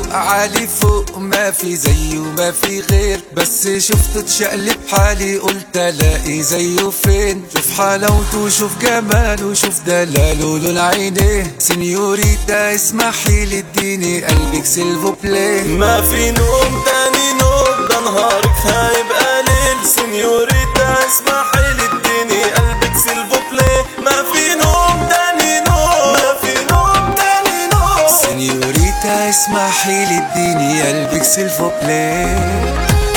عالي فوق ما في زيه ما في غير بس شفته تشقلب حالي قلت الاقي زيه فين شوف حلاوته شوف جماله شوف دلاله لون عينيه سنيوريتا اسمحي لي اديني قلبك سيلفو بلاي ما في نوم تاني نوم ده نهارك هيبقى ليل سنيوريتا اسمحي لي اديني قلبك سيلفو بلاي ما في نوم تاني نوم ما في نوم تاني نوم سنيوريتا اسمحي لي اديني قلبك سيلفو بلاي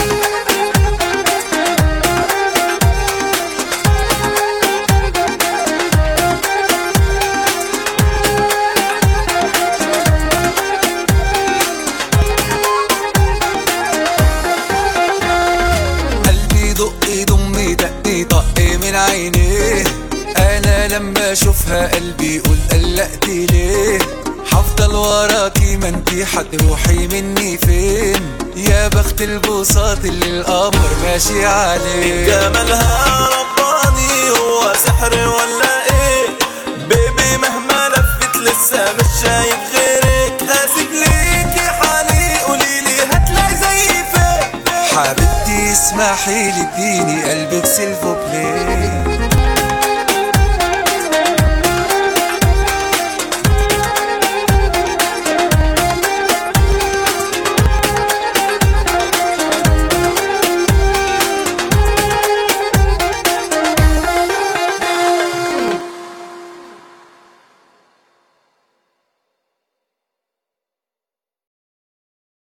قلبي دق دم دق طق من عينيه انا لما اشوفها قلبي يقول قلقتي ليه هفضل وراكي ما انتي هتروحي مني فين يا بخت البساط اللي القمر ماشي عليه جمالها رباني هو سحر ولا ايه بيبي مهما لفت لسه مش شايف غيرك هسيب ليكي حالي قوليلي هتلاقي زي فين حبيبتي اسمحي لي اديني قلبك سيلفو بلاي